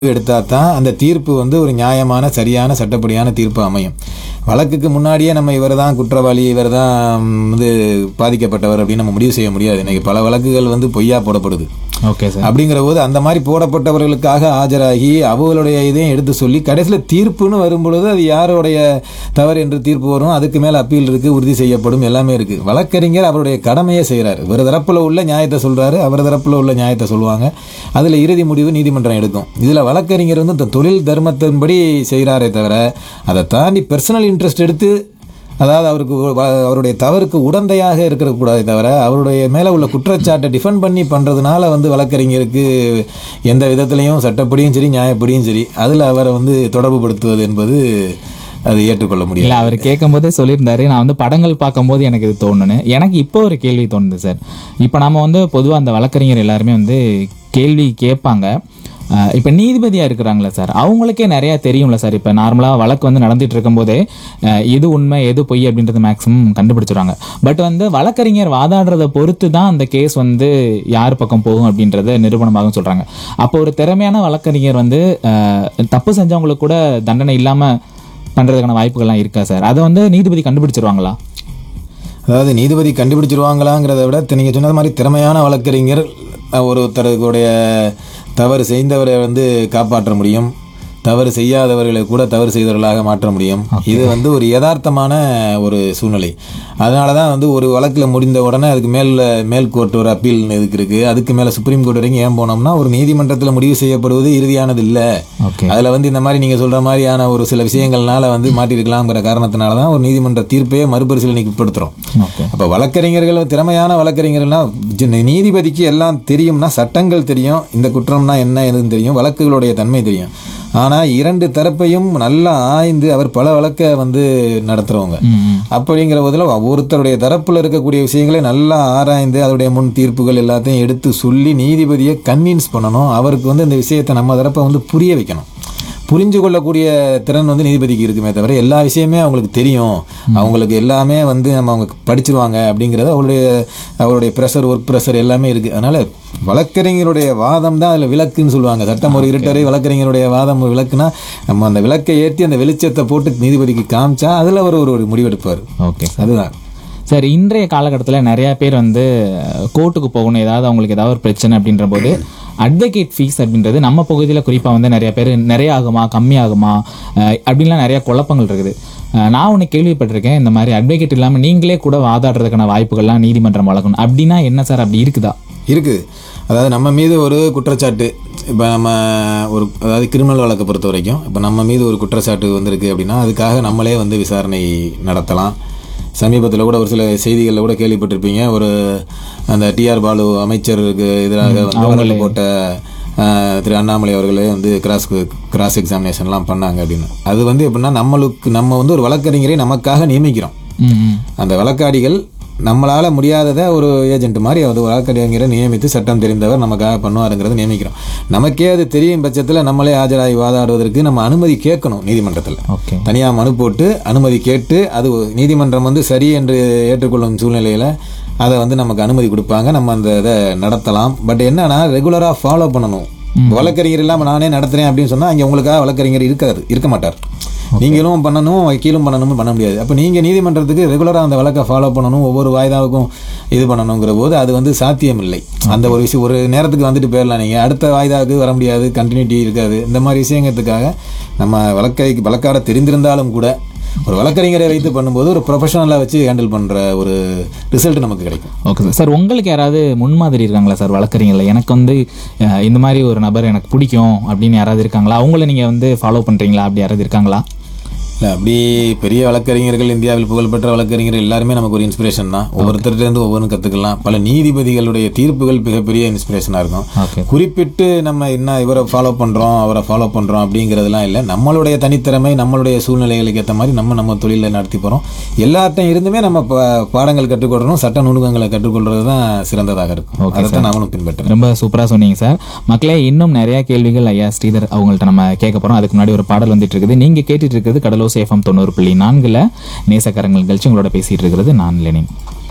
எடுத்தா தான் அந்த தீர்ப்பு வந்து ஒரு நியாயமான சரியான சட்டப்படியான தீர்ப்பு அமையும் வழக்குக்கு முன்னாடியே நம்ம இவர் தான் குற்றவாளி இவர் தான் வந்து பாதிக்கப்பட்டவர் அப்படின்னு நம்ம முடிவு செய்ய முடியாது இன்னைக்கு பல வழக்குகள் வந்து பொய்யா போடப்படுது ஓகே சார் அப்படிங்கிற போது அந்த மாதிரி போடப்பட்டவர்களுக்காக ஆஜராகி அவங்களுடைய இதையும் எடுத்து சொல்லி கடைசியில் தீர்ப்புன்னு வரும்பொழுது அது யாருடைய தவறு என்று தீர்ப்பு வரும் அதுக்கு மேலே அப்பீல் இருக்கு உறுதி செய்யப்படும் எல்லாமே இருக்கு வழக்கறிஞர் அவருடைய கடமையை செய்கிறார் இவர் தரப்புல உள்ள நியாயத்தை சொல்றாரு அவர் தரப்புல உள்ள நியாயத்தை சொல்லுவாங்க அதுல இறுதி முடிவு நீதிமன்றம் எடுக்கும் இதுல வழக்கறிஞர் வந்து இந்த தொழில் தர்மத்தின்படி செய்கிறாரே தவிர அதை தாண்டி பர்சனல் இன்ட்ரெஸ்ட் எடுத்து அதாவது அவருக்கு ஒ- வ- அவருடைய தவறுக்கு உடந்தையாக இருக்கக்கூடாதே தவிர அவருடைய மேலே உள்ள குற்றச்சாட்டை டிஃபெண்ட் பண்ணி பண்ணுறதுனால வந்து வழக்கறிஞருக்கு எந்த விதத்துலையும் சட்டப்படியும் சரி நியாயப்படியும் சரி அதில் அவரை வந்து தொடர்புபடுத்துவது என்பது அது ஏற்றுக்கொள்ள முடியாது இல்ல அவர் கேட்கும் போதே சொல்லியிருந்தாரு நான் வந்து படங்கள் பார்க்கும்போது எனக்கு இது தோணுன்னு எனக்கு இப்போ ஒரு கேள்வி தோணுது சார் இப்போ நம்ம வந்து பொதுவாக அந்த வழக்கறிஞர் எல்லாருமே வந்து கேள்வி கேட்பாங்க அஹ் இப்ப நீதிபதியா இருக்கிறாங்களே சார் அவங்களுக்கே நிறைய தெரியும்ல சார் இப்ப நார்மலா வழக்கு வந்து நடந்துட்டு இருக்கும்போதே அஹ் எது உண்மை எது பொய் அப்படின்றது மேக்ஸிமம் கண்டுபிடிச்சிடுவாங்க பட் வந்து வழக்கறிஞர் வாதாடுறத பொறுத்து தான் அந்த கேஸ் வந்து யார் பக்கம் போகும் அப்படின்றத நிரூபணமாகும் சொல்றாங்க அப்போ ஒரு திறமையான வழக்கறிஞர் வந்து அஹ், தப்பு செஞ்சவங்களுக்கு கூட தண்டனை இல்லாம பண்றதுக்கான வாய்ப்புகள்லாம் இருக்கா சார் அதை வந்து நீதிபதி கண்டுபிடிச்சிருவாங்களா அதாவது நீதிபதி கண்டுபிடிச்சிருவாங்களாங்கிறத விட நீங்கள் சொன்னது மாதிரி திறமையான வழக்கறிஞர் அஹ், ஒருத்தருடைய தவறு செய்தவரை வந்து காப்பாற்ற முடியும் தவறு செய்யாதவர்களை கூட தவறு செய்தவர்களாக மாற்ற முடியும் இது வந்து ஒரு யதார்த்தமான ஒரு சூழ்நிலை அதனால தான் வந்து ஒரு வழக்கில் முடிந்த உடனே அதுக்கு மேல் மேல் கோர்ட் ஒரு அப்பீல் இதுக்கு இருக்கு அதுக்கு மேலே சுப்ரீம் கோர்ட் வரைக்கும் ஏன் போனோம்னா ஒரு நீதிமன்றத்தில் முடிவு செய்யப்படுவது இறுதியானது இல்லை ஓகே அதில் வந்து இந்த மாதிரி நீங்கள் சொல்கிற மாதிரியான ஒரு சில விஷயங்கள்னால வந்து மாட்டிருக்கலாம்ங்கிற காரணத்தினால தான் ஒரு நீதிமன்ற தீர்ப்பையே மறுபரிசீலனைக்கு உட்படுத்துகிறோம் ஓகே அப்போ வழக்கறிஞர்கள் திறமையான வழக்கறிஞர்கள்லாம் ஜ- நீதிபதிக்கு எல்லாம் தெரியும்னா சட்டங்கள் தெரியும் இந்த குற்றம்னா என்ன எதுன்னு தெரியும் வழக்குகளுடைய தன்மை தெரியும் ஆனால் இரண்டு தரப்பையும் நல்லா ஆய்ந்து அவர் பல வழக்கை வந்து நடத்துகிறவங்க ம், ம். அப்படிங்கிற போதில் ஒவ்வொருத்தருடைய தரப்பில் இருக்கக்கூடிய விஷயங்களை நல்லா ஆராய்ந்து அதனுடைய முன் தீர்ப்புகள் எல்லாத்தையும் எடுத்து சொல்லி நீதிபதியை கன்வின்ஸ் பண்ணணும் அவருக்கு வந்து இந்த விஷயத்தை நம்ம தரப்பை வந்து புரிய வைக்கணும் புரிஞ்சு கொள்ளக்கூடிய திறன் வந்து நீதிபதிக்கு இருக்குமே தவிர எல்லா விஷயமே அவங்களுக்கு தெரியும் அவங்களுக்கு எல்லாமே வந்து நம்ம அவங்க படிச்சிருவாங்க அப்படிங்கிறது அவருடைய அவருடைய ப்ரெஷர் ஒர்க் ப்ரெஷர் எல்லாமே இருக்குது அதனால் வழக்கறிஞருடைய வாதம் தான் அதில் விளக்குன்னு சொல்லுவாங்க சட்டம் ஒரு இருட்டரை வழக்கறிஞருடைய வாதம் ஒரு விளக்குனா நம்ம அந்த விளக்கை ஏற்றி அந்த வெளிச்சத்தை போட்டு நீதிபதிக்கு காமிச்சா அதில் அவர் ஒரு ஒரு முடிவெடுப்பார் ஓகே அதுதான் சார் இன்றைய காலகட்டத்தில் நிறைய பேர் வந்து கோர்ட்டுக்கு போகணும் ஏதாவது அவங்களுக்கு ஏதாவது ஒரு பிரச்சனை அப்படின்ற போது அட்வொகேட் ஃபீஸ் அப்படின்றது நம்ம பகுதியில் குறிப்பாக வந்து நிறைய பேர் நிறைய ஆகுமா கம்மி ஆகுமா அஹ் அப்படின்லாம் நிறைய குழப்பங்கள் இருக்குது அஹ் நான் ஒன்று கேள்விப்பட்டிருக்கேன் இந்த மாதிரி அட்வொகேட் இல்லாமல் நீங்களே கூட வாதாடுறதுக்கான வாய்ப்புகள்லாம் நீதிமன்றம் வழங்கணும் அப்படின்னா என்ன சார் அப்படி இருக்குதா இருக்குது அதாவது நம்ம மீது ஒரு குற்றச்சாட்டு இப்போ நம்ம ஒரு அதாவது கிரிமினல் வழக்கை பொறுத்த வரைக்கும் இப்போ நம்ம மீது ஒரு குற்றச்சாட்டு வந்திருக்கு அப்படின்னா அதுக்காக நம்மளே வந்து விசாரணை நடத்தலாம் சமீபத்தில் கூட ஒரு சில செய்திகளில் கூட கேள்விப்பட்டிருப்பீங்க ஒரு அந்த டிஆர் பாலு அமைச்சருக்கு எதிராக வந்து வழக்கு போட்ட அஹ், திரு அண்ணாமலை அவர்களே வந்து கிராஸ் கிராஸ் எக்ஸாமினேஷன்லாம் பண்ணாங்க அப்படின்னு அது வந்து எப்படின்னா நம்மளுக்கு நம்ம வந்து ஒரு வழக்கறிஞரை நமக்காக நியமிக்கிறோம் ம் ம் அந்த வழக்காடிகள் நம்மளால முடியாததை ஒரு ஏஜென்ட் மாதிரி அது வழக்கறிஞரை நியமித்து சட்டம் தெரிந்தவர் நமக்காக பண்ணுவாருங்கிறத நியமிக்கிறோம் நமக்கே அது தெரியும் பட்சத்தில் நம்மளே ஆஜராகி வாதாடுவதற்கு நம்ம அனுமதி கேட்கணும் நீதிமன்றத்தில் ஓகே தனியாக மனு போட்டு அனுமதி கேட்டு அது நீதிமன்றம் வந்து சரி என்று ஏற்றுக்கொள்ளும் சூழ்நிலையில் அதை வந்து நமக்கு அனுமதி கொடுப்பாங்க நம்ம அந்த இதை நடத்தலாம் பட் என்னன்னா ரெகுலராக ஃபாலோ பண்ணணும் வழக்கறிஞர் இல்லாமல் நானே நடத்துறேன் அப்படின்னு சொன்னால் அங்கே உங்களுக்காக வழக்கறிஞர் இருக்காது இருக்க மாட்டார் நீங்களும் பண்ணணும் வக்கீலும் பண்ணணும்னு பண்ண முடியாது அப்போ நீங்கள் நீதிமன்றத்துக்கு ரெகுலராக அந்த வழக்கை ஃபாலோ பண்ணணும் ஒவ்வொரு வாய்தாவுக்கும் இது பண்ணணுங்கிற போது அது வந்து சாத்தியம் இல்லை அந்த ஒரு விஷயம் ஒரு நேரத்துக்கு வந்துட்டு போயிடலாம் நீங்கள் அடுத்த வாய்தாவுக்கு வர முடியாது கண்டினியூட்டி இருக்காது இந்த மாதிரி விஷயங்கிறதுக்காக நம்ம வழக்கை வழக்காட தெரிந்திருந்தாலும் கூட ஒரு வழக்கறிஞரை வைத்து பண்ணும்போது ஒரு ப்ரொஃபஷனலாக வச்சு ஹேண்டில் பண்ணுற ஒரு ரிசல்ட் நமக்கு கிடைக்கும் ஓகே சார் சார் உங்களுக்கு யாராவது முன்மாதிரி இருக்காங்களா சார் வழக்கறிஞர்ல எனக்கு வந்து அஹ், இந்த மாதிரி ஒரு நபர் எனக்கு பிடிக்கும் அப்படின்னு யாராவது இருக்காங்களா அவங்கள நீங்கள் வந்து ஃபாலோ பண்ணுறீங்களா அப்படி யாராவது இருக்காங்களா இல்லை அப்படி பெரிய வழக்கறிஞர்கள் இந்தியாவில் புகழ்பெற்ற வழக்கறிஞர்கள் எல்லாருமே நமக்கு ஒரு இன்ஸ்பிரேஷன் தான் ஒவ்வொருத்தர்கிட்டருந்து ஒவ்வொன்றும் கற்றுக்கலாம் பல நீதிபதிகளுடைய தீர்ப்புகள் மிகப்பெரிய இன்ஸ்பிரேஷனாக இருக்கும் ஓகே குறிப்பிட்டு நம்ம என்ன இவரை ஃபாலோ பண்ணுறோம் அவரை ஃபாலோ பண்ணுறோம் அப்படிங்கிறதுலாம் இல்லை நம்மளுடைய தனித்திறமை நம்மளுடைய சூழ்நிலைகளுக்கு ஏற்ற மாதிரி நம்ம நம்ம தொழிலை நடத்தி போகிறோம் எல்லார்ட்டையும் இருந்துமே நம்ம பா- பாடங்கள் கற்றுக்கொள்ளணும் சட்ட நுணுக்கங்களை கற்றுக்கொள்றது தான் சிறந்ததாக இருக்கும் Okay, அதை தான் நாமளும் பின்பற்றுறோம் ரொம்ப சூப்பராக சொன்னீங்க சார் மக்களே இன்னும் நிறைய கேள்விகள் ஐயா ஸ்ரீதர் அவங்கள்ட்ட நம்ம கேட்க போகிறோம் அதுக்கு முன்னாடி ஒரு பாடல் வந்துட்டு இருக்குது நீங்கள் கேட்டுட்டு இருக்கிறது கடலோசை எஃப்எம் தொண்ணூறு புள்ளி நான்கில் நேசக்கரங்கள் நிகழ்ச்சி உங்களோட பேசிட்டு இருக்கிறது நான் லெனின்